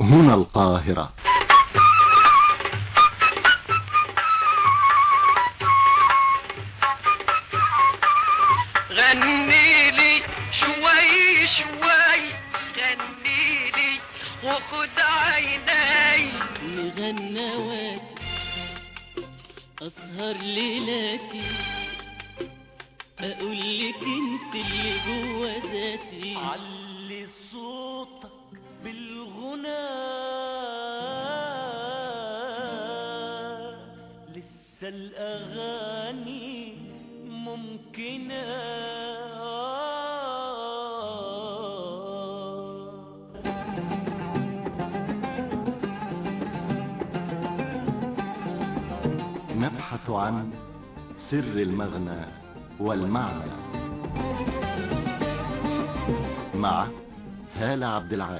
هنا القاهرة غني لي شوي شوي غني لي وخد عيني مغنوات أسهر ليلاتي أقول لك انت اللي جوا ذاتي علي صوتك بالغنى لسه الأغاني ممكنة نبحث عن سر المغنى والمعنى مع هالة عبد العال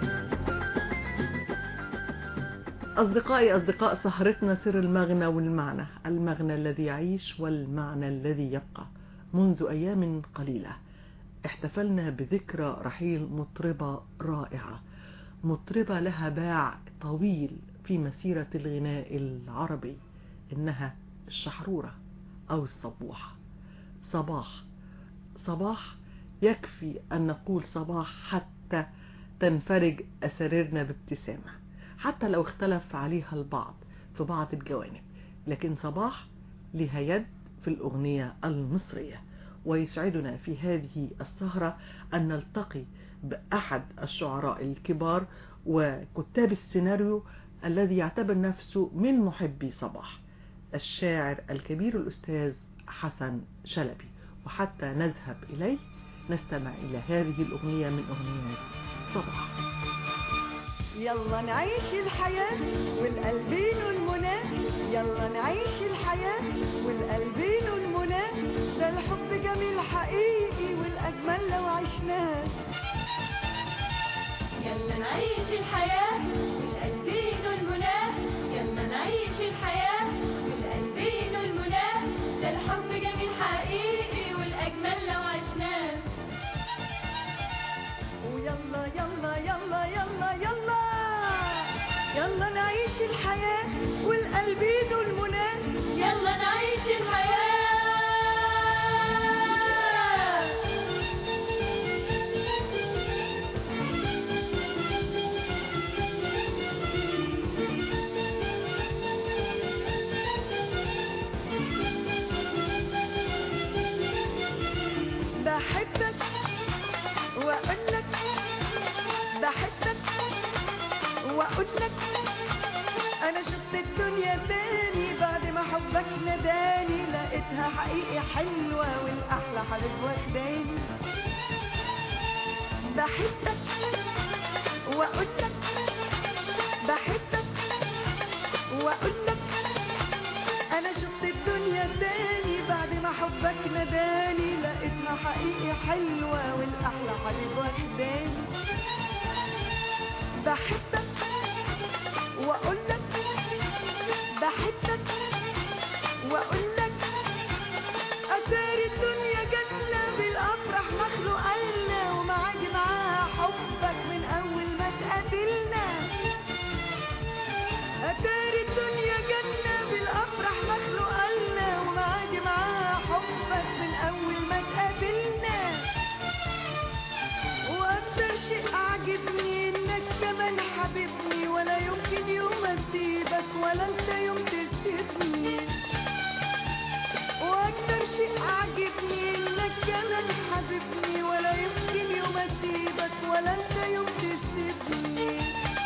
أصدقائي أصدقاء سهرتنا سر المغنى والمعنى المغنى الذي يعيش والمعنى الذي يبقى منذ أيام قليلة احتفلنا بذكرى رحيل مطربة رائعة مطربة لها باع طويل في مسيرة الغناء العربي إنها الشحرورة أو الصبوحة صباح صباح يكفي أن نقول صباح حتى تنفرج أسرارنا بابتسامة حتى لو اختلف عليها البعض في بعض الجوانب لكن صباح لها يد في الأغنية المصرية ويسعدنا في هذه السهرة أن نلتقي بأحد الشعراء الكبار وكتاب السيناريو الذي يعتبر نفسه من محبي صباح الشاعر الكبير الأستاذ حسن شلبي وحتى نذهب إليه نستمع إلى هذه الأغنية من أغنيات صباح يلا نعيش الحياة والقلبين المنى يلا نعيش الحياة والقلبين المنى ده الحب جميل حقيقي والأجمل لو عشناه يلا نعيش الحياة والقلبين المنى يلا نعيش الحياة والقلبين المنى ده الحب جميل حقيقي والأجمل لو عشناه ويلا يلا يلا يلا يلا يلا نعيش الحياة والقلبين المنى يلا نعيش الحياة بحبك واقول لك بحبك واقول لك انا شفت الدنيا تاني بعد ما حبك نداني لقيتها حقيقي حلوة والاحلى حبيب واخداني بحبك واقول لك بحبك واقول لك انا شفت الدنيا تاني بعد ما حبك نداني لقيتها حقيقي حلوة والاحلى حبيب واخداني بحبك واقول لك بحبك واقول لك اتاري الدنيا جنة بالافراح مخلوقة لنا ومعادي معاها حبك من اول ما تقابلنا اتاري الدنيا جنة بالافراح مخلوقة لنا ومعادي معاها حبك من اول ما تقابلنا واكتر شيء عاجبني انك كمان حبيبني ولا يمكن يوم اسيبك ولا انت يوم تسيبني واكتر شيء عاجبني انك كمان حبيبني ولا يمكن يوم اسيبك ولا انت يوم تسيبني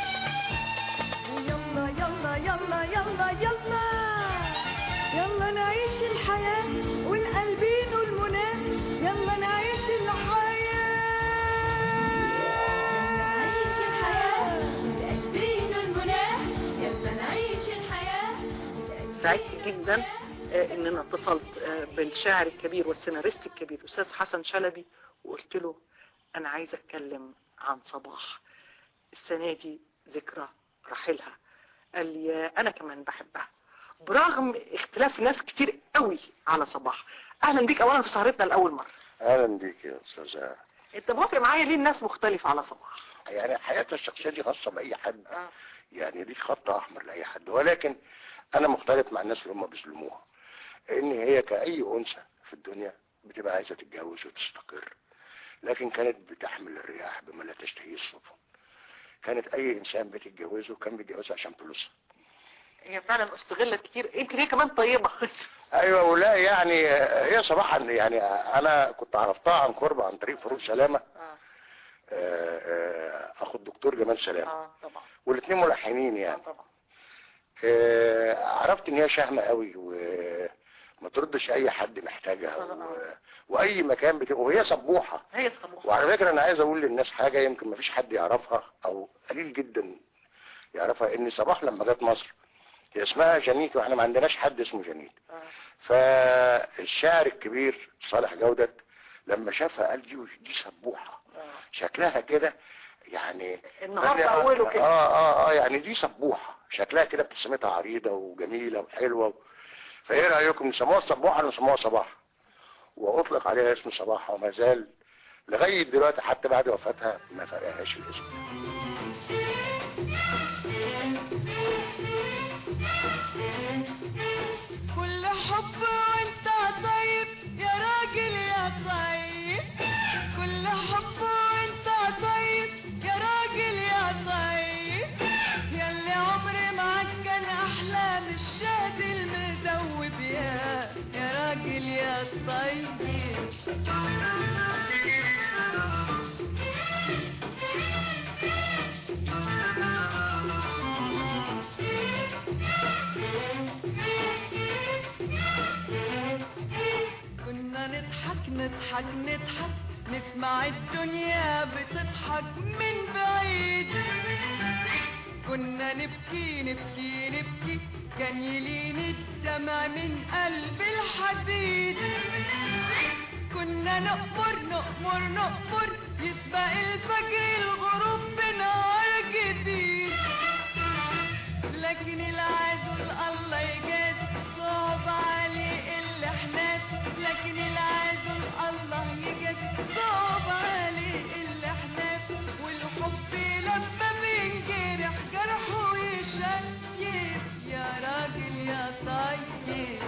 ويلا يلا يلا يلا يلا يلا نعيش الحياة والقلبين المنى يلا نعيش نعيش الحياة الحياة والقلبين المنى يلا نعيش الحياة سعدت جدا آه، ان انا اتصلت آه، بالشاعر الكبير والسيناريست الكبير استاذ حسن شلبي وقلت له انا عايز اتكلم عن صباح السنة دي ذكرى رحيلها قال لي آه، انا كمان بحبها برغم اختلاف ناس كتير قوي على صباح اهلا بيك اولا في سهرتنا لاول مرة اهلا بيك يا استاذ انت موافق معايا ليه الناس مختلفة على صباح يعني حياتها الشخصيه دي خاصه باي حد اه يعني دي خط احمر لاي حد ولكن انا مختلف مع الناس اللي هم بيظلموها ان هي كاي انثى في الدنيا بتبقى عايزه تتجوز وتستقر لكن كانت بتحمل الرياح بما لا تشتهيه السفن كانت اي انسان بتتجوزه كان بيتجوزها عشان فلوسها هي فعلا استغلت كتير يمكن هي كمان طيبة ايوه ولا يعني هي صراحه يعني انا كنت عرفتها عن قرب عن طريق فاروق سلامه اه آه، آه، اخو الدكتور جمال سلامه اه طبعا والاثنين ملحنين اه يعني طبعا آه، عرفت ان هي شهمة قوي وما تردش اي حد محتاجها و... واي مكان بت... وهي سبوحة هي الصبوحة وعلى فكرة انا عايز اقول للناس حاجة يمكن ما فيش حد يعرفها او قليل جدا يعرفها ان صباح لما جت مصر هي اسمها جنيت واحنا ما عندناش حد اسمه جنيت اه فالشاعر الكبير صالح جودة لما شافها قال دي دي سبوحة اه شكلها كده يعني النهار في يعني- اوله كده اه اه اه يعني دي سبوحة شكلها كده ابتسامتها عريضة وجميلة وحلوة فايه رأيكم نسموها السبوحة ولا نسموها صباح واطلق عليها اسم صباح وما زال لغاية دلوقتي حتى بعد وفاتها ما فرقهاش الاسم كل حب وانت طيب يا راجل يا طيب كل حب وانت طيب يا راجل يا طيب ياللي عمري معاك كان احلى من الشهد المذوب يا يا راجل يا طيب كنا نضحك نضحك نضحك نسمع الدنيا بتضحك من بعيد كنا نبكي نبكي نبكي كان يلين الدمع من قلب الحديد كنا نقمر نقمر نقمر يسبق الفجر الغروب بنهار جديد لكن العدل الله يجاز صعب عليه اللي احنا فيه. لكن العدل الله يجاز صعب عليه اللي احنا فيه. والحب لما بينجرح جرحه يشيب يا راجل يا طيب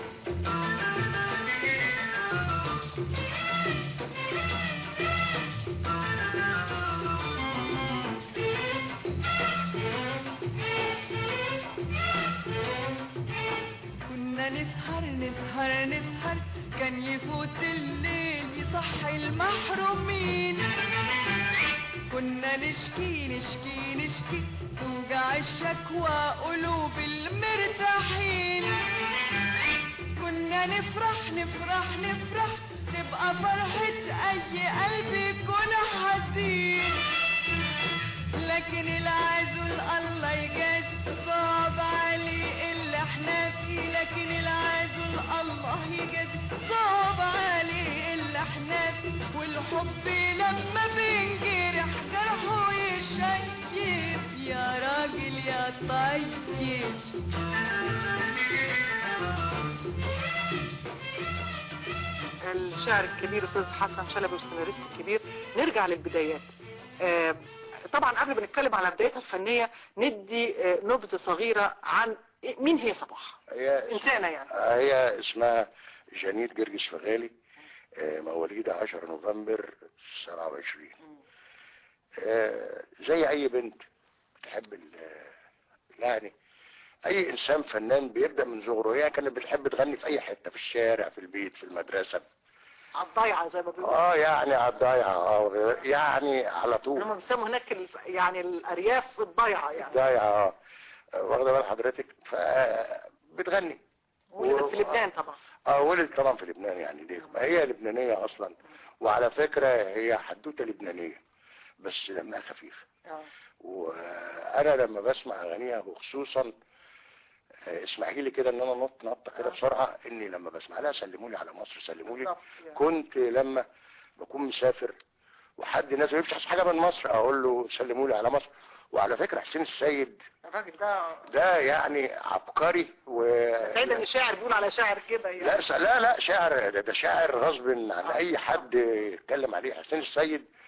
كنا نسهر نسهر نسهر كان يفوت الليل يصحي المحرومين كنا نشكي نشكي نشكي توجع الشكوى قلوب المرتاحين كنا نفرح نفرح نفرح تبقى فرحة أي قلب يكون حزين لكن العزل الله يجاز صعب عليه اللي احنا فيه لكن العزل الله يجاز صعب عليه اللي احنا فيه والحب لما بينجرح جرحه يشيب يا راجل يا طيب الشاعر الكبير استاذ حسن شلبي والسيناريست الكبير نرجع للبدايات آه، طبعا قبل ما نتكلم على بدايتها الفنيه ندي آه، نبذه صغيره عن مين هي صباح هي انسانه يعني هي اسمها جنيت جرجس فغالي آه، مواليد 10 نوفمبر 27 آه، زي اي بنت بتحب ال- يعني اي انسان فنان بيبدا من صغره هي كانت بتحب تغني في اي حته في الشارع في البيت في المدرسه على الضيعه زي ما بيقولوا اه يعني على الضيعه اه يعني على طول هم بيسموا هناك ال- يعني الارياف الضيعه يعني ضيعه اه واخده بال حضرتك ف بتغني ولدت في لبنان طبعا اه ولد طبعا في لبنان يعني دي ما هي لبنانية اصلا وعلى فكرة هي حدوتة لبنانية بس دمها خفيف آه. وانا لما بسمع اغانيها وخصوصا آه، اسمحي لي كده ان انا نط نطه كده بسرعه اني لما بسمع لها سلموا لي على مصر سلموا لي بالظبط يعني. كنت لما بكون مسافر وحد نازل يبحث حاجه من مصر اقول له سلموا لي على مصر وعلى فكره حسين السيد الراجل ده ده يعني عبقري و سيد ان الشاعر بيقول على شاعر كده يعني لا س- لا لا شاعر ده, ده شاعر غصب عن اي حد يتكلم عليه حسين السيد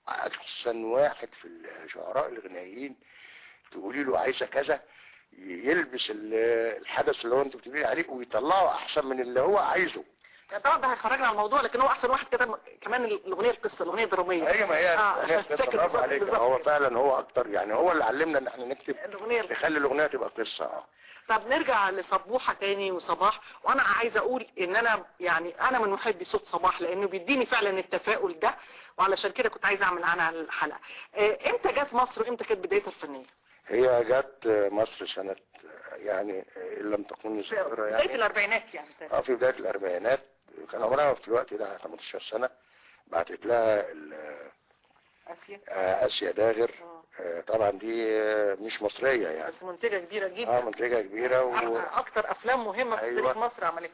احسن واحد في الشعراء الغنائيين تقولي له عايزه كذا يلبس ال- الحدث اللي هو انت بتقولي عليه ويطلعه احسن من اللي هو عايزه يعني طبعا ده هيخرجنا عن الموضوع لكن هو احسن واحد كده كمان الاغنيه القصه الاغنيه الدراميه هي ما هي آه، هي فاكر قصه برافو بالظبط- عليك بالظبط هو كده. فعلا هو اكتر يعني هو اللي علمنا ان احنا نكتب الاغنيه نخلي الاغنيه تبقى قصه اه طب نرجع لصبوحة تاني وصباح وانا عايزه اقول ان انا يعني انا من محبي صوت صباح لانه بيديني فعلا التفاؤل ده وعلشان كده كنت عايزه اعمل عنها الحلقه آه، امتى جت مصر وامتى كانت بدايتها الفنيه هي جت مصر سنه يعني ان لم تكن في ذاكره بدايه يعني الاربعينات يعني تقريبا. اه في بدايه الاربعينات كان عمرها في الوقت ده 18 سنه بعتت لها ال- اسيا آه، اسيا داغر آه. آه، طبعا دي آه، مش مصريه يعني بس منتجه كبيره اه جدا منتجه كبيره و... أح- اكتر افلام مهمه في أيوة. تاريخ مصر عملتها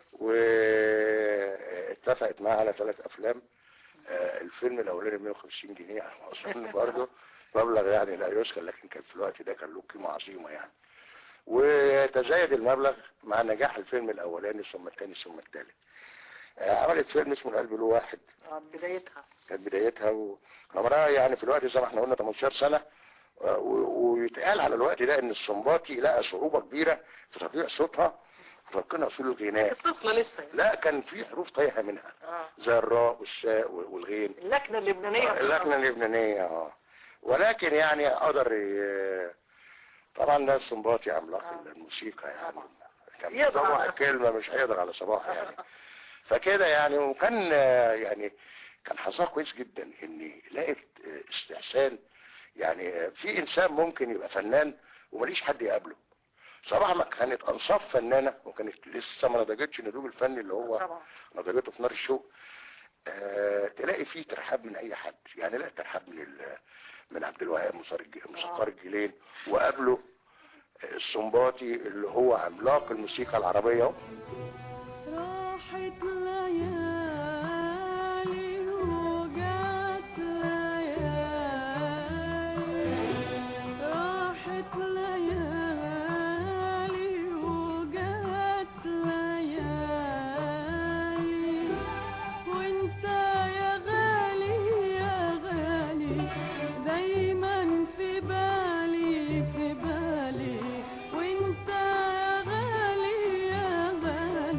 واتفقت معاه على ثلاث افلام آه، الفيلم الاولاني ب 150 جنيه على ما اظن برضه مبلغ يعني لا يذكر لكن كان في الوقت ده كان له قيمه عظيمه يعني وتزايد المبلغ مع نجاح الفيلم الاولاني ثم الثاني ثم الثالث آه، عملت فيلم اسمه القلب له واحد آه، بدايتها كانت بدايتها و- عمرها يعني في الوقت زي ما احنا قلنا 18 سنه آه، و- ويتقال على الوقت ده ان الصنباطي لقى صعوبه كبيره في تطبيق صوتها وتركنا اصول الغناء الطفله لسه يعني. لا كان في حروف تايهه منها آه. زي الراء والساء والغين اللكنه اللبنانيه اللكنه اللبنانيه اه ولكن يعني قدر ي- طبعا ده الصنباطي عملاق آه. الموسيقى يعني كان يقدر طبعا على- الكلمه مش هيقدر على صباح يعني فكده يعني وكان آه، يعني كان حظها كويس جدا ان لقت آه، استحسان يعني آه، في انسان ممكن يبقى فنان ومليش حد يقابله صراحة ما كانت انصاف فنانة وكانت لسه ما نضجتش النضوج الفني اللي هو طبعا نضجته في نار الشوق آه تلاقي فيه ترحاب من اي حد يعني لا ترحاب من ال- من عبد الوهاب موسيقار الج- موسيقار الجيلين وقابله آه، السنباطي اللي هو عملاق الموسيقى العربية اهو راحت ليالي وجات ليالي راحت ليالي وجات ليالي وانت يا غالي يا غالي دايما في بالي في بالي وانت يا غالي يا غالي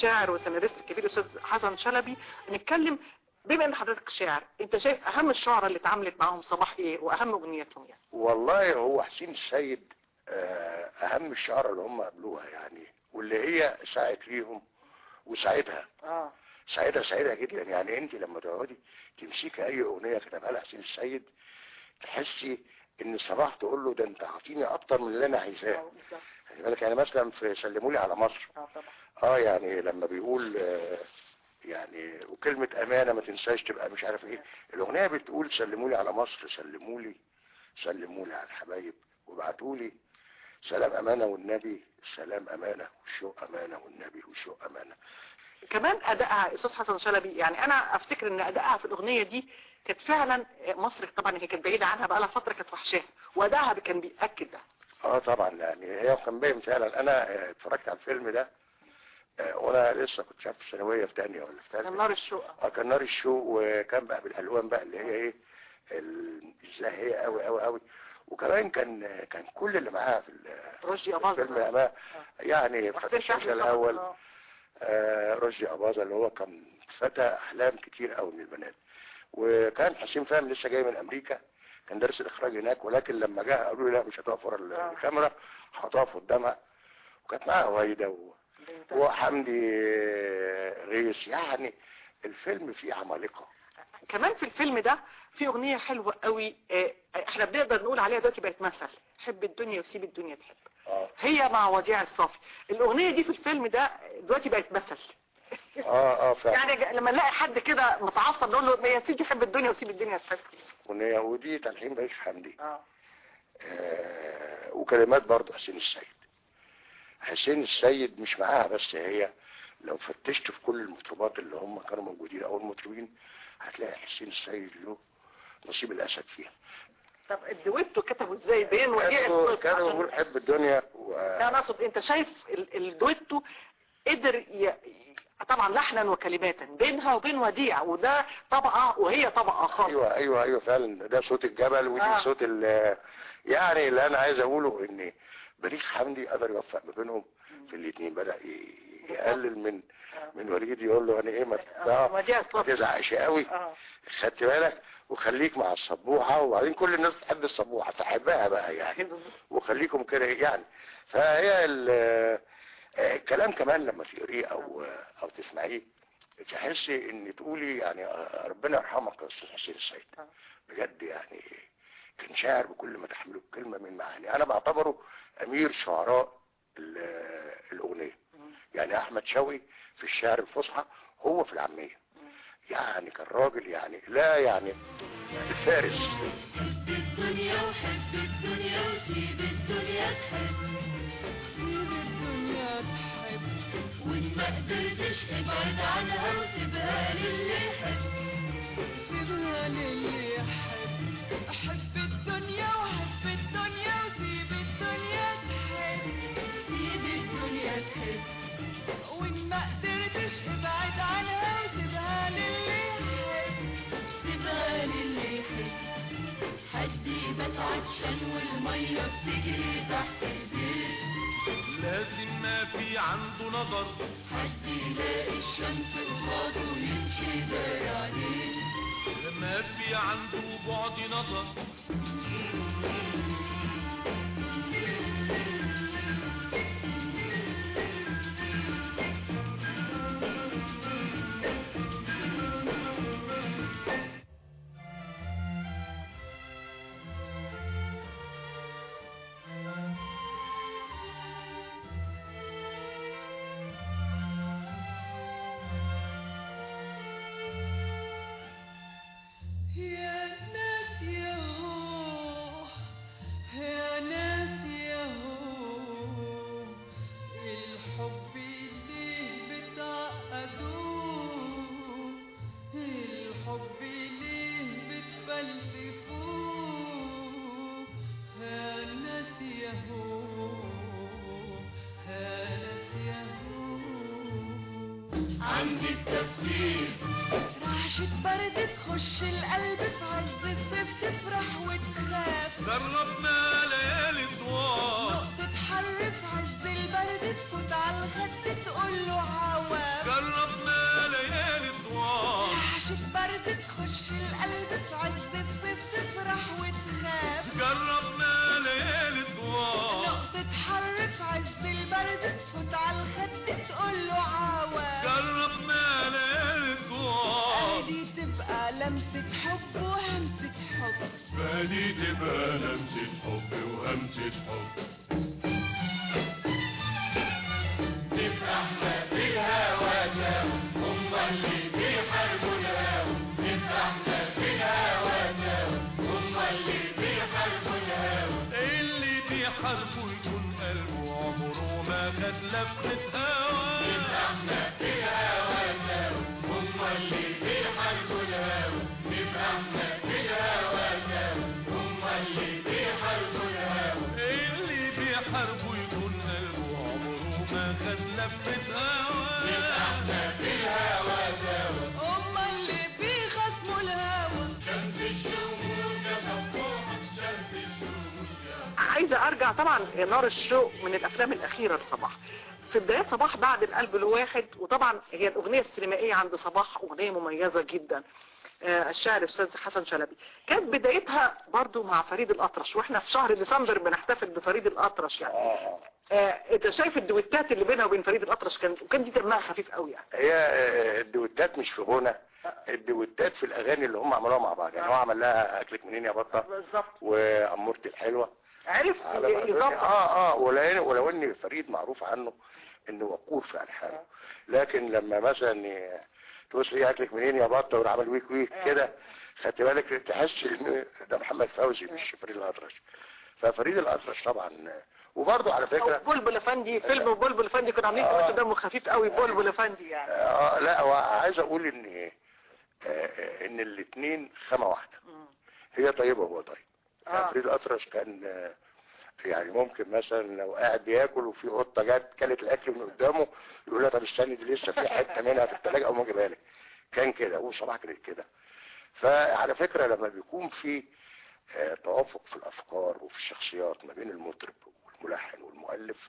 الشاعر والسيناريست الكبير الاستاذ حسن شلبي نتكلم بما ان حضرتك شاعر انت شايف اهم الشعراء اللي اتعاملت معاهم صباح ايه واهم اغنياتهم يعني والله هو حسين السيد آه، اهم الشعراء اللي هم قابلوها يعني واللي هي ساعت ليهم وساعدها اه سعيدة سعيدة جدا يعني انت لما تقعدي تمسكي اي اغنية كتبها لها حسين السيد تحسي ان صباح تقول له ده انت اعطيني اكتر من اللي انا عايزاه بالظبط خلي بالك يعني مثلا في سلموا لي على مصر اه طبعا اه يعني لما بيقول آه، يعني وكلمة امانة ما تنساش تبقى مش عارف ايه الاغنية بتقول سلموا لي على مصر سلموا لي سلموا لي على الحبايب وابعتوا لي سلام امانة والنبي سلام امانة والشوق امانة والنبي والشوق امانة كمان ادائها استاذ حسن شلبي يعني انا افتكر ان ادائها في الاغنيه دي كانت فعلا مصر طبعا هي كانت بعيده عنها بقى لها فتره كانت وحشاها وادائها كان بياكد ده اه طبعا يعني هي كان باين فعلا انا آه، اتفرجت على الفيلم ده آه، وانا لسه كنت شايف في ثانويه في ثانيه ولا في ثالثه كان نار الشوق اه كان نار الشوق وكان بقى بالالوان بقى اللي هي ايه ال- الزاهيه قوي قوي قوي وكمان كان كان كل اللي معاها في ال- رشدي في الفيلم اباظه أمام يعني وحسين فتى الشمس شحاتة الاول طبعاً. آه، رشدي أباظة اللي هو كان فتى أحلام كتير قوي من البنات وكان حسين فهم لسه جاي من أمريكا كان دارس الإخراج هناك ولكن لما جه قالوا له لا مش هتقف ورا آه. الكاميرا هتقف قدامها وكانت معاها هويدا و- وحمدي آه، غيث يعني الفيلم فيه عمالقة كمان في الفيلم ده في اغنيه حلوه قوي آه، احنا بنقدر نقول عليها دلوقتي بقت مثل حب الدنيا وسيب الدنيا تحب اه هي مع وديع الصافي الاغنيه دي في الفيلم ده دلوقتي بقت مثل اه اه فعلا يعني ج- لما نلاقي حد كده متعصب نقول له يا سيدي حب الدنيا وسيب الدنيا تحب أغنية ودي تلحين بيش حمدي اه آه، وكلمات برضه حسين السيد حسين السيد مش معاها بس هي لو فتشت في كل المطربات اللي هم كانوا موجودين او المطربين هتلاقي حسين السيد له نصيب الاسد فيها طب الدويتو كتبوا ازاي بين وديع كانوا الصافي كانوا عشان- بيقولوا حب الدنيا و... لا انا اقصد انت شايف ال- الدويتو قدر ي... ي- طبعا لحنا وكلماتا بينها وبين وديع وده طبقة وهي طبقة خاصة ايوه ايوه ايوه فعلا ده صوت الجبل ودي آه. صوت ال يعني اللي انا عايز اقوله ان بليغ حمدي قدر يوفق ما بينهم في الاثنين بدا ي- يقلل من من وليد يقول له انا ايه ما آه، وديع ما الصافي تزعقش قوي اه خدت بالك وخليك مع الصبوحة وبعدين كل الناس تحب الصبوحة فحبها بقى يعني وخليكم كده يعني فهي ال- آه، الكلام كمان لما تقريه او او تسمعيه تحسي ان تقولي يعني آه، ربنا يرحمك يا استاذ حسين السيد آه. بجد يعني كان شاعر بكل ما تحمله الكلمة من معاني انا بعتبره امير شعراء ال- الاغنية يعني احمد شوقي في الشعر الفصحى هو في العامية يعني كان راجل يعني لا يعني فارس حب الدنيا وحب الدنيا وسيب الدنيا تحب سيب الدنيا تحب وإن ما قدرتش ابعد عنها وسيبها للي يحب سيبها للي يحب احب الدنيا وحب الدنيا وسيب الدنيا تحب سيب الدنيا تحب وان ما قدرتش ابعد عنها وسيبها للي يحب سيبها للي يحب حد يبات عطشان والمية بتجري تحت البيت لازم ما في عنده نظر حد يلاقي الشمس قصاده ويمشي داير عليه ما في عنده بعد نظر يا ناس يا هو يا ناس يا هو الحب ليه بتعقدوه الحب ليه بتفلسفوه يا ناس يا هو يا ناس يا هو عندي التفسير رعشة برد تخش القلب في عز الصيف تفرح وتخاف جربنا ليالي طوال نقطة حر في عز البرد البرد تفوت على الخد تقول له عوام جربنا ليالي الطوال رعشة برد تخش القلب في عز الصيف تفرح وتخاف جربنا ليالي الطوال نقطة حر في عز البرد تفوت على الخد تقول له عوام جربنا ليالي الطوال ادي تبقى لمسة حب وهمسة حب فدي تبقى لمسة حب وهمسة حب نبقى احنا في الهوا سوا هما اللي بيحاربوا الهوا نبقى احنا في الهوا سوا هما اللي بيحاربوا الهوا اللي بيحاربوا يكون قلبه عمره ما خد لفة هوا نبقى احنا في الهوا سوا هما اللي بيحاربوا الهوا نبقى احنا في الهوا سوا هما اللي بيحاربوا الهوا اللي بيحاربوا يكون قلبه عمره ما خد لفة هوا نبقى احنا في الهوا سوا هما اللي بيخصموا الهوى شمس الشموس يا صبوحة شمس الشموس يا عايزه ارجع طبعا نار الشوق من الافلام الاخيره لصباح في بدايات صباح بعد القلب الواحد وطبعا هي الاغنيه السينمائيه عند صباح اغنيه مميزه جدا آه، الشاعر الاستاذ حسن شلبي كانت بدايتها برضو مع فريد الاطرش واحنا في شهر ديسمبر بنحتفل بفريد الاطرش يعني اه آه، انت شايف الدويتات اللي بينها وبين فريد الاطرش كانت وكان دي دمها خفيف قوي يعني هي آه، الدويتات مش في غنى الدويتات في الاغاني اللي هم عملوها مع بعض يعني هو عمل لها اكلك منين يا بطه بالظبط وامورتي الحلوه عرف على ما أظن. يظبط اه اه ولو ولو ان فريد معروف عنه انه وقور في الحانه لكن لما مثلا ي- تقول لي اكلك منين يا بطه وراح عمل ويك ويك كده خدت بالك تحس ان ده محمد فوزي مش فريد الاطرش ففريد الاطرش طبعا وبرضه على أو فكره بلبل افندي فيلم بلبل افندي كانوا عاملين آه. كوميدي دمه خفيف قوي بلبل افندي يعني آه لا هو عايز اقول ان آه آه، ان الاثنين خامه واحده مم. هي طيبه وهو طيب يعني آه. فريد الاطرش كان آه، يعني ممكن مثلا لو قاعد بياكل وفي قطه جت كلت الاكل من قدامه يقول لها طب استني دي لسه في حته منها في الثلاجه او ما اجيبها لك كان كده وصباح كانت كده فعلى فكره لما بيكون في آه، توافق في الافكار وفي الشخصيات ما بين المطرب والملحن والمؤلف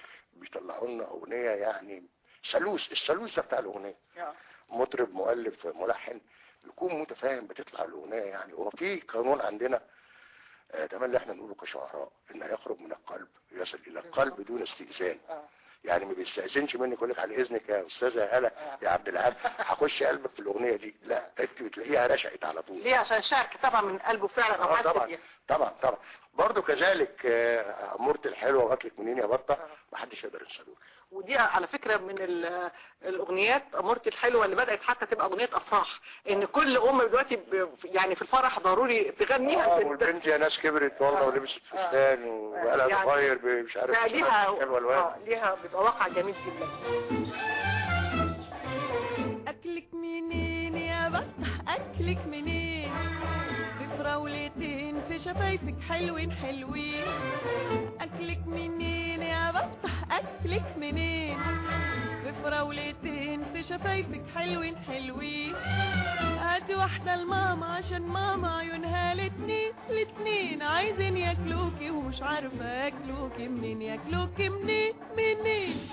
بيطلعوا لنا اغنيه يعني سلوس السلوس ده بتاع الاغنيه آه. مطرب مؤلف ملحن يكون متفاهم بتطلع الاغنيه يعني هو في قانون عندنا آه، ده اللي احنا نقوله كشعراء ان يخرج من القلب يصل الى القلب دون استئذان آه. يعني ما بيستأذنش مني يقول لك على اذنك يا استاذه هلا يا عبد العال هخش قلبك في الاغنيه دي لا انت بتلاقيها رشقت على طول ليه عشان الشاعر كتبها من قلبه فعلا او اه حاسس طبعا بيها طبعا طبعا برضه كذلك آه، امورتي الحلوه واكلك منين يا بطه ما حدش يقدر ينسى دول ودي على فكرة من ال- الاغنيات امورتي الحلوة اللي بدأت حتى تبقى اغنية افراح ان كل ام دلوقتي ب- يعني في الفرح ضروري تغنيها اه البنت. والبنت يا ناس كبرت والله آه. ولبست فستان وبقى يعني- صغير مش عارف لا مش ليها عارف حلوه اه الوان ليها بيبقى واقع جميل جدا أكلك منين يا بطح أكلك منين في فراولتين في شفايفك حلوين حلوين أكلك منين يا بطح أكلك منين في فراولتين في شفايفك حلوين حلوين هاتي واحدة لماما عشان ماما عيونها الاتنين الاتنين عايزين ياكلوكي ومش عارفة ياكلوكي منين ياكلوكي منين منين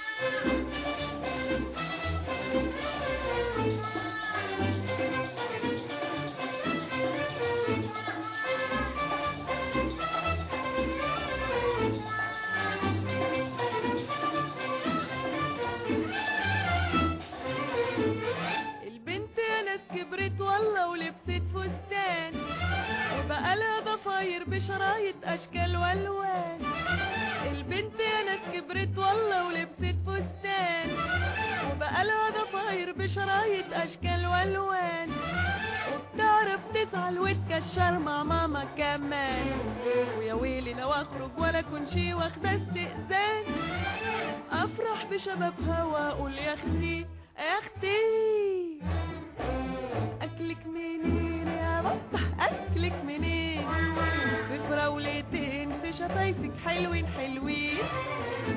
البنت يا ناس كبرت والله ولبست فستان وبقى لها ضفاير بشرايط اشكال والوان البنت يا ناس كبرت والله ولبست فستان وبقى لها ضفاير بشرايط اشكال والوان وبتعرف تزعل وتكشر مع ماما كمان ويا ويلي لو اخرج ولا كن شي واخده استئذان افرح بشبابها واقول يا اختي يا اختي اكلك منين يا بطح اكلك منين في فراولتين في شفايفك حلوين حلوين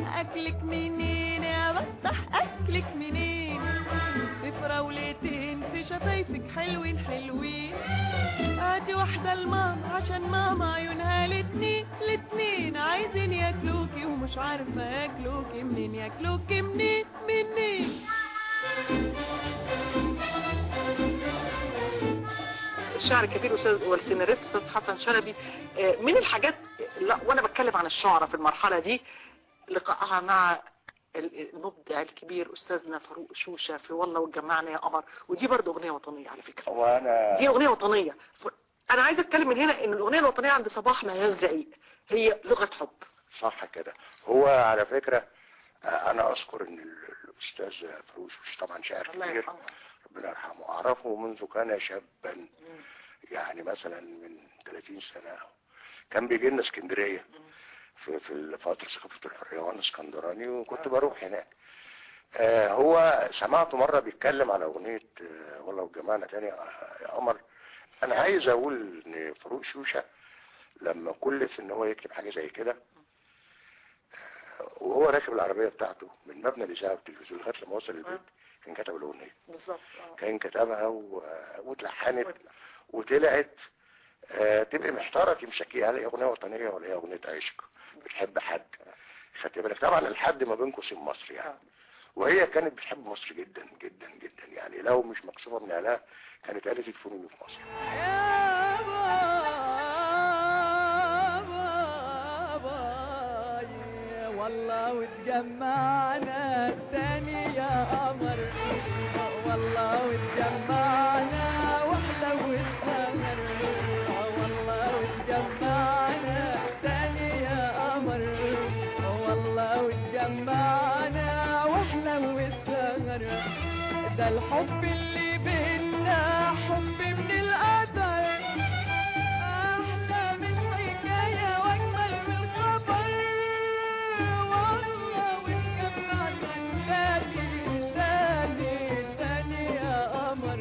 اكلك منين يا بطح اكلك منين في فراولتين في في شفايفك حلوين حلوين هاتي واحدة لماما عشان ماما عيونها الاتنين الاتنين عايزين ياكلوكي ومش عارفة ياكلوكي منين ياكلوكي منين منين الشاعر الكبير استاذ والسيناريست استاذ حسن شلبي آه، من الحاجات لا وانا بتكلم عن الشعراء في المرحله دي لقائها مع ال- المبدع الكبير استاذنا فاروق شوشه في والله وتجمعنا يا قمر ودي برضه اغنيه وطنيه على فكره وانا دي اغنيه وطنيه ف- انا عايزه اتكلم من هنا ان الاغنيه الوطنيه عند صباح ما هياش دقيق هي لغه حب صح كده هو على فكرة آه، انا اذكر ان ال- الاستاذ فاروق شوش طبعا شاعر الله كبير يرحمه ربنا يرحمه اعرفه منذ كان شابا يعني مثلا من 30 سنة كان بيجي لنا اسكندرية في في فترة ثقافة الحرية وانا اسكندراني وكنت بروح هناك آه هو سمعته مرة بيتكلم على اغنية آه والله وجمعنا تاني يا يا قمر انا عايز اقول ان فاروق شوشة لما كلف ان هو يكتب حاجة زي كده آه، وهو راكب العربية بتاعته من مبنى الإذاعة والتلفزيون لغاية لما وصل البيت كان كتب الأغنية بالظبط كان كتبها و... واتلحنت وطلعت آه تبقى محتارة تمسكيها هل هي أغنية وطنية ولا هي أغنية عشق بتحب حد خدت بالك طبعا الحد ما بين قوسين مصر يعني وهي كانت بتحب مصر جدا جدا جدا يعني لو مش مكسوفة من أهلها كانت قالت الفنون في مصر يا بابا والله وتجمعنا تاني يا قمر والله وتجمعنا واحلى والسهر والله وتجمعنا تاني يا قمر والله وتجمعنا واحلى والسهر ده الحب اللي بينا حب من القدر احلى من حكايه واجمل من خبر والله واتجمعنا تاني تاني تاني يا قمر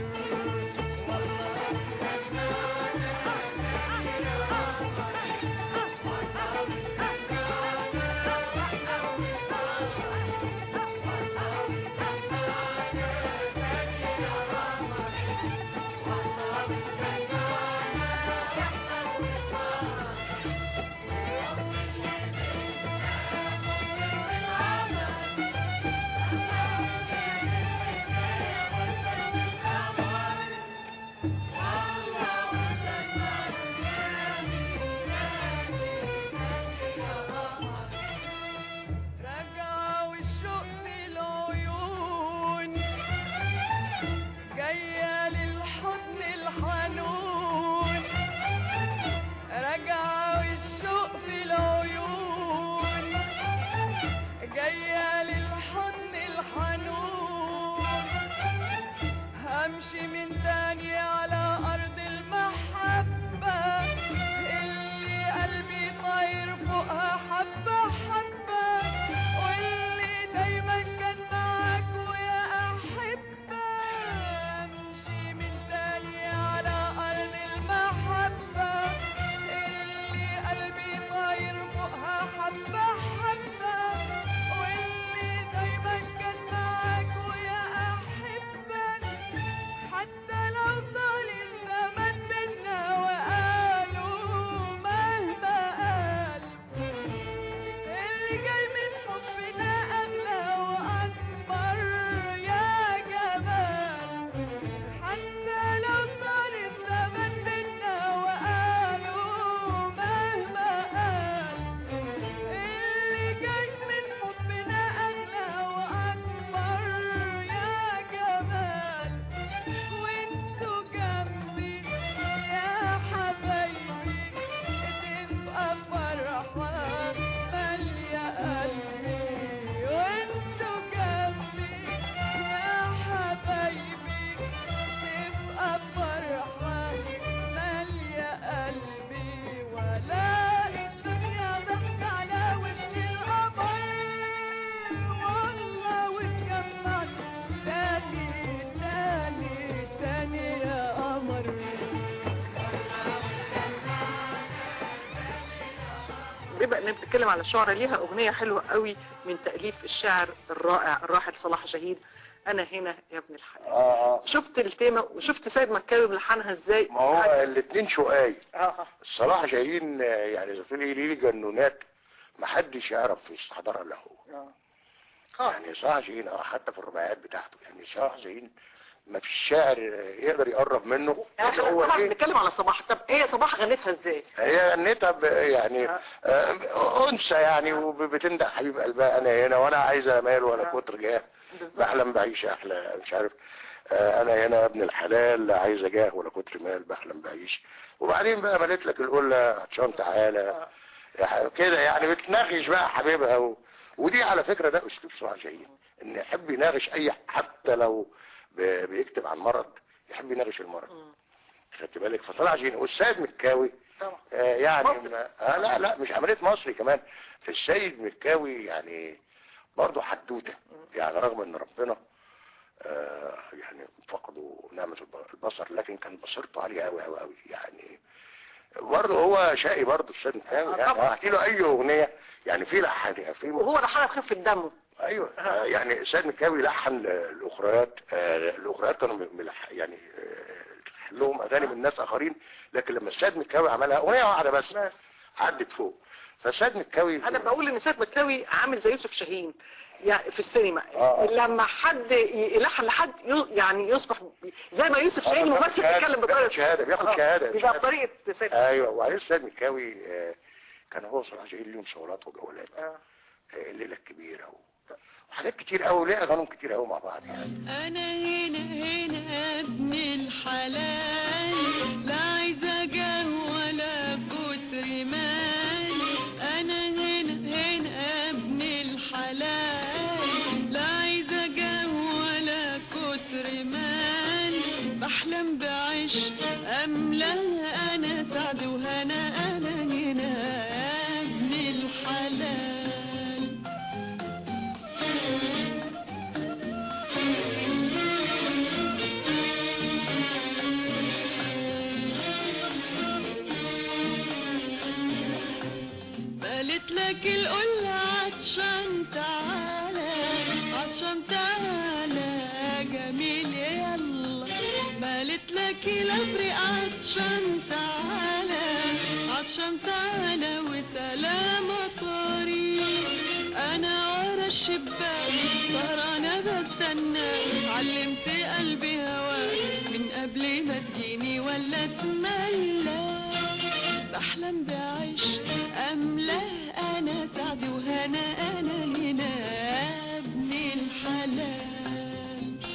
رجع والشوق في العيون جاية للحضن الحنون رجع والشوق في العيون جاية للحضن الحنون همشي من تاني على أرض المحبة اللي قلبي طاير فوقها حبة حبة واللي دايما كان معاك ويا أحبة امشي من تاني على أرض المحبة اللي قلبي طاير فوقها حبة حبة واللي دايما كان معاك ويا أحبة حتى لو طال الزمن بينا وقالوا مهما قال اللي جاي من حبنا أغلى وأكبر يا جمال حتى لو طال الزمن بينا وقالوا مهما قال اللي جاي من حبنا أغلى وأكبر يا جمال وانتوا جنبي يا حبايبي تبقى فرحة مالية قلبي وانتوا جنبي يا حبايبي تبقى فرحة مالية قلبي ولا الدنيا ضحك على وش القمر والله واتجمعت تاني تاني تاني يا قمر بما انك بتتكلم على الشعراء ليها اغنيه حلوه قوي من تاليف الشاعر الرائع الراحل صلاح جهيد انا هنا يا ابن الحلال اه اه شفت التيمة وشفت سيد مكاوي ملحنها ازاي ما هو الاثنين شقاي اه صلاح جايين آه، يعني زي ما تقول ايه ليه جنونات محدش يعرف يستحضرها الا هو اه يعني صلاح جايين اه حتى في الرباعيات بتاعته يعني صلاح جايين ما فيش شاعر يقدر يقرب منه يعني هو طبعا ايه بنتكلم على صباح طب هي صباح غنتها ازاي هي غنيتها ب- يعني آه، انثى يعني وبتندق حبيب قلبها انا هنا وانا عايزه مال ولا كتر جاه بحلم بعيش احلى مش عارف آه، انا هنا يا ابن الحلال لا عايزه جاه ولا كتر مال بحلم بعيش وبعدين بقى مليت لك القله عطشان تعالى يا- كده يعني بتناقش بقى حبيبها و... ودي على فكره ده اسلوب صراحه جيد ان يحب يناقش اي حتى لو ب- بيكتب عن مرض يحب يناقش المرض خدت بالك فطلع جين والسيد مكاوي طبعا آه يعني مصري. ما آه لا لا مش عمليه مصري كمان في السيد مكاوي يعني برضه حدوته يعني رغم ان ربنا آه يعني فقدوا نعمة الب- البصر لكن كان بصيرته عالية قوي قوي قوي يعني برضه هو شقي برضه السيد مكاوي آه يعني طبعا. احكي له اي اغنية يعني في لحن في وهو ده حاجه خفه دمه ايوه آه، يعني السيد مكاوي لحن ل- الاخريات آه، الاخريات كانوا ملح يعني آه، لهم اغاني من ناس اخرين لكن لما السيد مكاوي عملها اغنيه واحده بس عدت فوق فالسيد مكاوي انا بقول ان سيد مكاوي عامل زي يوسف شاهين يعني في السينما آه. لما حد يلحن لحد ي- يعني يصبح زي ما يوسف شاهين بياخد ممثل شهادة، بيتكلم بياخد بطريقه شهادة، بياخد آه، شهادة، يبقى شهادة. بطريقه سيد ايوه وبعدين السيد مكاوي آه، كان هو صراحه جايين لهم صولات وجولات آه. آه، الليله الكبيره و- وحاجات كتير قوي ليه اغانيهم كتير قوي مع بعض يعني انا هنا هنا ابن الحلال لا عايزه جاه ولا كتر مال انا هنا هنا ابن الحلال لا عايزه جاه ولا كتر مال بحلم بعيش املاها انا سعد وهنا انا هنا ابن الحلال قالت لك القلة عطشان تعالى عطشان تعالى جميل يلا قالت لك الافريق عطشان تعالى عطشان تعالى وسلام طريق انا ورا الشباك سهرانة بستنى علمت قلبي هواك من قبل ما تجيني ولا تملى بحلم بعيش أملاه أنا سعد وهنا أنا هنا ابن الحلال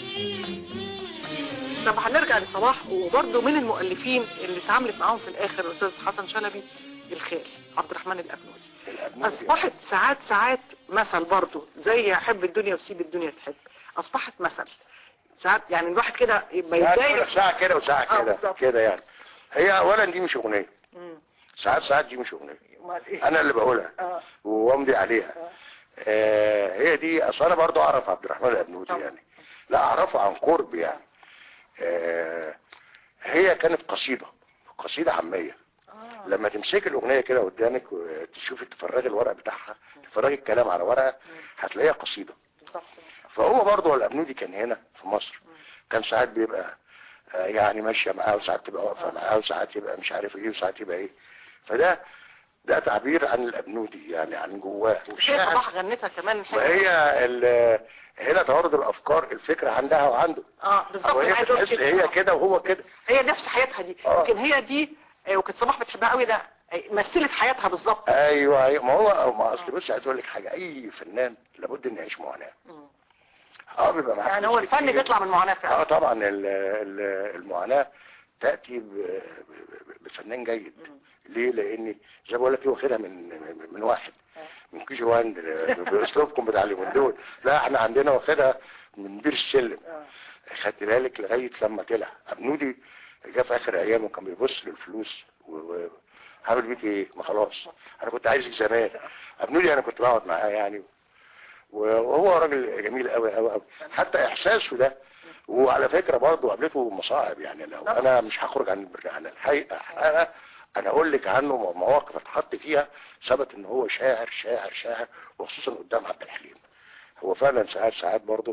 طب هنرجع لصلاح وبرده من المؤلفين اللي اتعاملت معاهم في الاخر الاستاذ حسن شلبي الخال عبد الرحمن الابنودي الأبنودي. اصبحت ساعات ساعات مثل برضه زي احب الدنيا وسيب الدنيا تحب اصبحت مثل ساعات يعني الواحد كده يبقى يعني يتضايق كل ساعه كده وساعه آه، كده بالظبط. كده يعني هي اولا دي مش اغنيه مم. ساعات ساعات دي مش اغنيه امال ايه انا اللي بقولها اه وامضي عليها آه هي دي اصل انا برضو اعرف عبد الرحمن الابنودي طبعا. يعني لا اعرفه عن قرب يعني آه هي كانت قصيده قصيده عاميه اه لما تمسك الاغنيه كده قدامك وتشوفي تفرغي الورق بتاعها تفرغي الكلام على ورقه هتلاقيها قصيده بالظبط فهو برضه الابنودي كان هنا في مصر كان ساعات بيبقى آه، يعني ماشيه معاه وساعات تبقى واقفه معاه وساعات يبقى مش عارف ايه وساعات يبقى ايه فده ده تعبير عن الابنودي يعني عن جواه هي والشاعر صباح غنتها كمان حلوة. وهي ال- هنا توارد الافكار الفكره عندها وعنده اه بالظبط او أنا هي عايز أقول بتحس كده. هي كده وهو كده هي نفس حياتها دي آه. لكن هي دي آه، وكانت صباح بتحبها قوي ده آه، مثلت حياتها بالظبط ايوه ايوه ما هو ما اصل بص عايز اقول لك حاجه اي فنان لابد انه يعيش معاناه مم. اه بيبقى معاه يعني فلوس هو الفن كتير. بيطلع من معاناة اه فعلا طبعا ال- ال- المعاناة تأتي ب- ب- بفنان جيد ليه لان زي ما بقول لك هو واخدها من من- من واحد من كي جي وان باسلوبكم بتاع اليومين دول لا احنا عندنا واخدها من بير السلم خدت بالك لغايه لما طلع ابنودي جه في اخر ايامه كان بيبص للفلوس و- و- عامل بيك ايه ما خلاص انا كنت عايزك زمان ابنودي انا كنت بقعد معاه يعني وهو راجل جميل قوي قوي قوي حتى احساسه ده وعلى فكره برضه قابلته مصاعب يعني لو انا مش هخرج عن عن الحقيقه انا انا اقول لك عنه مواقف اتحط فيها ثبت ان هو شاعر شاعر شاعر وخصوصا قدام عبد الحليم هو فعلا ساعات ساعات برضه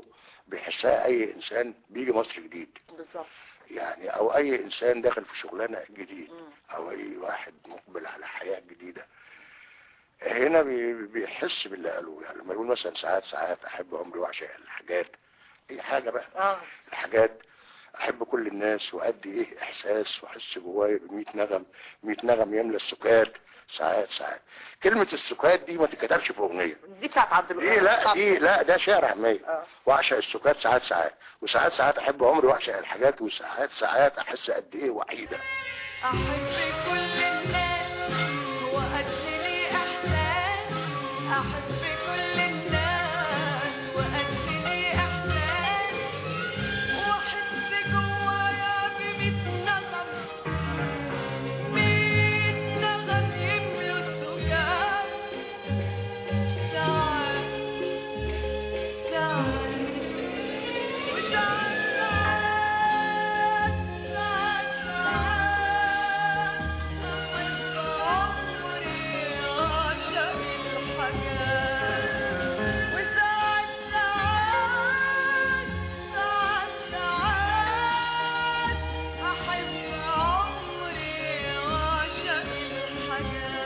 بيحسها اي انسان بيجي مصر جديد بالظبط يعني او اي انسان داخل في شغلانه جديد او اي واحد مقبل على حياه جديده هنا بي- بيحس باللي قالوه يعني لما يقول مثلا ساعات ساعات احب عمري واعشق الحاجات اي حاجه بقى اه الحاجات احب كل الناس وادي ايه احساس واحس جوايا ب 100 نغم 100 نغم يملى السكات ساعات ساعات كلمه السكات دي ما تتكتبش في اغنيه دي بتاعت عبد الوهاب دي لا بتاعت- دي لا ده شعر عامية آه. واعشق السكات ساعات ساعات وساعات ساعات احب عمري واعشق الحاجات وساعات ساعات احس قد ايه وحيده أحب كل الناس وأجل لي إحساس أحب كل الناس وأجل لي إحساس وأحس جوايا بميت نغم ميت نغم يملوا الزجاج ساعات ساعات وساعات ساعات ساعات ساعات أحب عمري أعشق الحاجات وساعات ساعات ساعات ساعات أحب عمري أعشق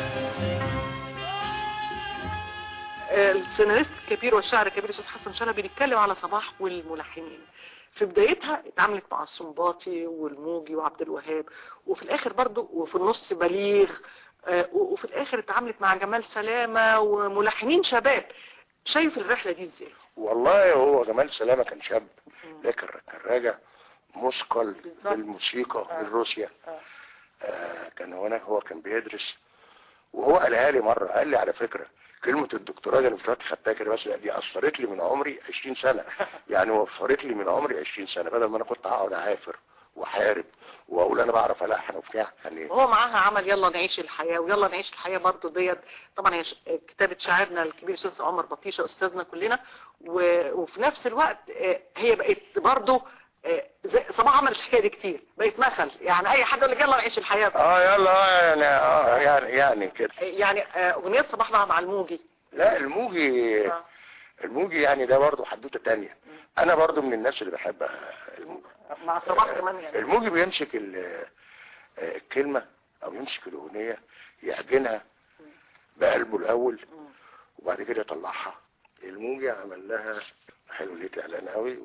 الحاجات السيناريست الكبير والشاعر الكبير الاستاذ حسن شلبي بيتكلم على صباح والملحنين في بدايتها اتعاملت مع السنباطي والموجي وعبد الوهاب وفي الاخر برضو وفي النص بليغ آه، و- وفي الاخر اتعاملت مع جمال سلامة وملحنين شباب شايف الرحلة دي ازاي والله هو جمال سلامه كان شاب لكن كان راجع مثقل بالظبط. بالموسيقى آه. من روسيا آه. آه كان هناك هو كان بيدرس وهو قالها لي مره قال لي على فكره كلمه الدكتوراه دي انا مش فاكر خدتها كده بس لا، دي اثرت لي من عمري 20 سنه يعني وفرت لي من عمري 20 سنه بدل ما انا كنت هقعد اعافر واحارب واقول انا بعرف الحن وبتاع يعني وهو معاها عمل يلا نعيش الحياة ويلا نعيش الحياة برضو ديت طبعا هي ش- كتابة شاعرنا الكبير استاذ عمر بطيشة استاذنا كلنا و- وفي نفس الوقت آه، هي بقت برضو آه، زي- صباح عملت الحكاية دي كتير بقت مثل يعني اي حد يقول لك يلا نعيش الحياة اه يلا آه، يعني اه يعني يعني كده يعني آه، اغنية صباح بقى مع الموجي لا الموجي آه. الموجي يعني ده برضه حدوته تانية انا برضه من الناس اللي بحب الموجي مع صباح كمان يعني الموجي بيمسك ال- آه، الكلمة او يمسك الاغنية يعجنها بقلبه الاول وبعد كده يطلعها الموجي عمل لها حلو ليه اعلان قوي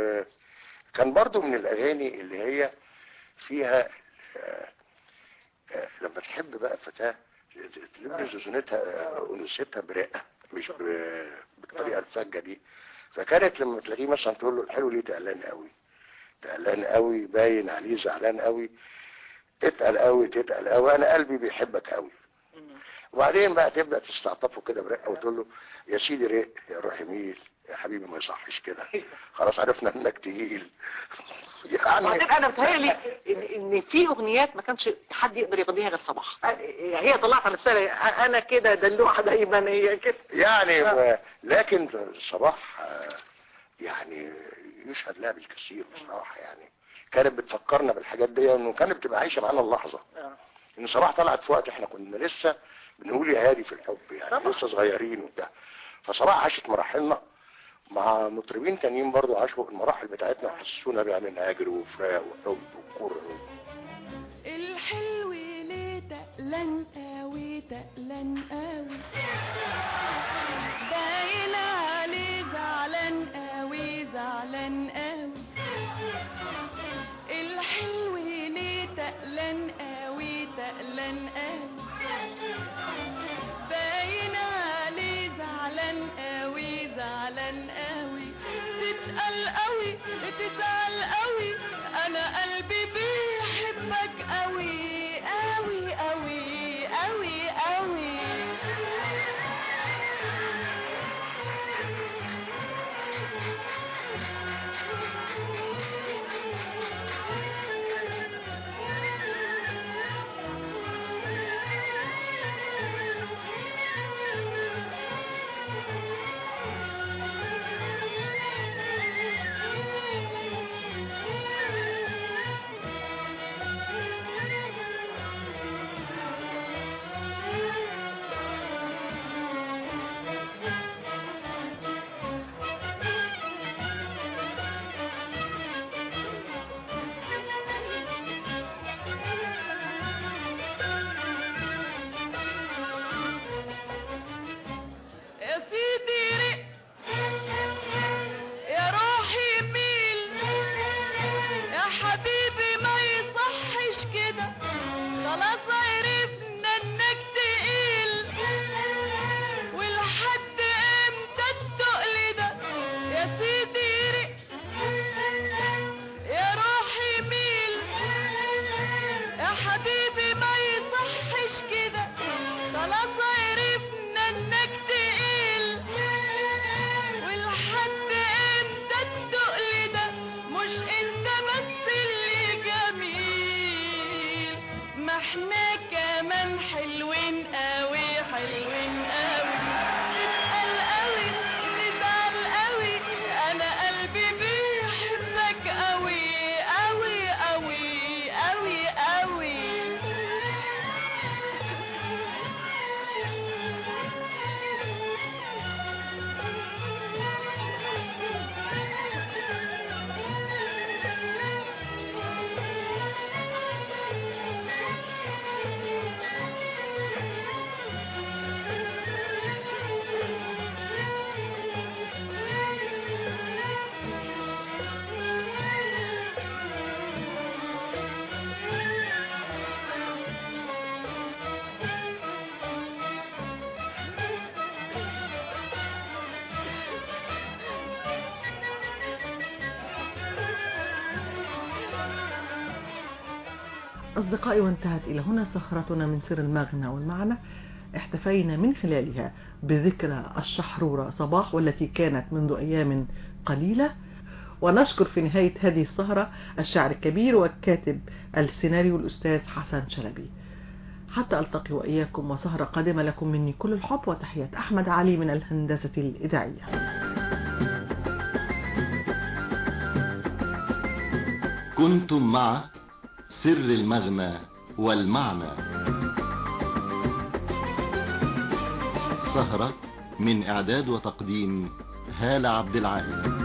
وكان برضه من الاغاني اللي هي فيها آه، آه، لما تحب بقى فتاة تلبس زونتها انوثتها برقة مش ب- بالطريقة الفجة دي فكانت لما تلاقيه مثلا تقول له الحلو ليه تعلان قوي تعلان قوي باين عليه زعلان قوي اتقل قوي تتقل قوي انا قلبي بيحبك قوي وبعدين بقى تبدا تستعطفه كده برقه وتقول له يا سيدي رق يا روح يميل يا حبيبي ما يصحش كده خلاص عرفنا انك تقيل يعني وبعدين انا بتهيألي ان ان في اغنيات ما كانش حد يقدر يغنيها غير صباح يعني هي طلعت على نفسها انا كده دلوعه دايما هي كده يعني آه. و- لكن صباح آه، يعني يشهد لها بالكثير بصراحة يعني كانت بتفكرنا بالحاجات دي انه كانت بتبقى عايشة معانا اللحظة آه. ان صباح طلعت في وقت احنا كنا لسه بنقول يا هادي في الحب يعني طبعا. لسه صغيرين وبتاع فصباح عاشت مراحلنا مع مطربين تانيين برضو عاشوا المراحل بتاعتنا وحسسونا بقى من هاجر وفراق وحب وكره الحلو ليه تقلن قوي تقلن قوي باين عليه زعلان قوي زعلان قوي الحلو ليه تقلن قوي تقلن قوي باين عليه زعلان قوي زعلان قوي تتقل قوي تتقل قوي انا قلبي بيحبك قوي قوي قوي قوي قوي أصدقائي وانتهت إلى هنا سهرتنا من سر المغنى والمعنى احتفينا من خلالها بذكرى الشحرورة صباح والتي كانت منذ أيام قليلة ونشكر في نهاية هذه السهرة الشاعر الكبير والكاتب السيناريو الأستاذ حسن شلبي حتى ألتقي وإياكم وسهرة قادمة لكم مني كل الحب وتحيات أحمد علي من الهندسة الإذاعية كنتم مع سر المغنى والمعنى سهرة من إعداد وتقديم هالة عبد العال